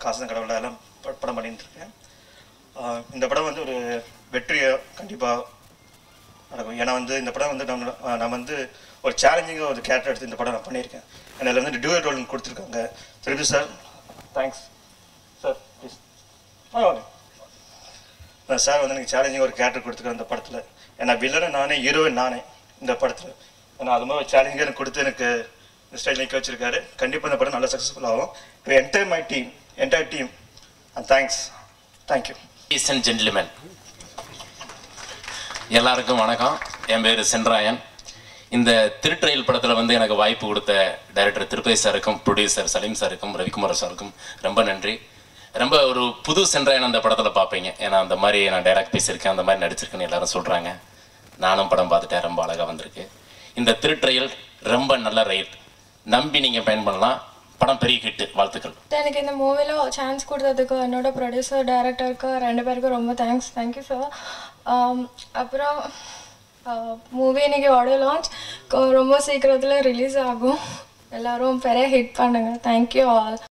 காசு கடவுள எல்லாம் ப- படம் பண்ணிட்டு இருக்கேன் ஆஹ் இந்த படம் வந்து ஒரு வெற்றியை கண்டிப்பாக நடக்கும் ஏன்னா வந்து இந்த படம் வந்து நம்ம ஆஹ் நான் வந்து ஒரு சேலஞ்சிங்காக ஒரு கேரக்டர் எடுத்து இந்த படம் நான் பண்ணியிருக்கேன் அதில் வந்து டியூயல் ரோல் கொடுத்துருக்காங்க திருப்பி sir thanks sir please sir வந்து எனக்கு சேலஞ்சிங் ஒரு கேரக்டர் கொடுத்துருக்கேன் இந்த படத்தில் ஏன்னா வில்லனை நானே ஹீரோயின் நானே இந்த படத்தில் ஏன்னா அது மாதிரி சேலஞ்சிங்காக எனக்கு கொடுத்து எனக்கு இந்த ஸ்டைல் நிற்க வச்சிருக்காரு கண்டிப்பாக இந்த படம் நல்லா சக்ஸஸ்ஃபுல் ஆகும் to entire my team entire team and thanks thank you ladies and gentlemen எல்லாருக்கும் வணக்கம் என் பேர் சென்ராயன் இந்த திருட்ரயில் படத்தில் வந்து எனக்கு வாய்ப்பு கொடுத்த டைரக்டர் திருப்பதி சாருக்கும் ப்ரொடியூசர் சலீம் சாருக்கும் ரவிக்குமார் சாருக்கும் ரொம்ப நன்றி ரொம்ப ஒரு புது சென்ராயன் அந்த படத்தில் பார்ப்பீங்க ஏன்னா அந்த மாதிரி நான் டைரக்ட் பேசியிருக்கேன் அந்த மாதிரி நடிச்சிருக்கேன்னு எல்லாரும் சொல்கிறாங்க நானும் படம் பார்த்துட்டேன் ரொம்ப அழகாக வந்திருக்கு இந்த திருட்ரயில் ரொம்ப நல்ல ரயில் நம்பி நீங்கள் பயன் பண்ணலாம் படம் பெரிய ஹிட்டு வாழ்த்துக்கள் எனக்கு இந்த மூவியில் சான்ஸ் கொடுத்ததுக்கு என்னோட ப்ரொடியூசர் டைரக்டருக்கு ரெண்டு பேருக்கும் ரொம்ப தேங்க்ஸ் தேங்க்யூ சார் அப்புறம் மூவி இன்னைக்கு ஆடியோ லான்ச் ரொம்ப சீக்கிரத்தில் ரிலீஸ் ஆகும் எல்லாரும் பெரிய ஹிட் பண்ணுங்க தேங்க்யூ ஆல்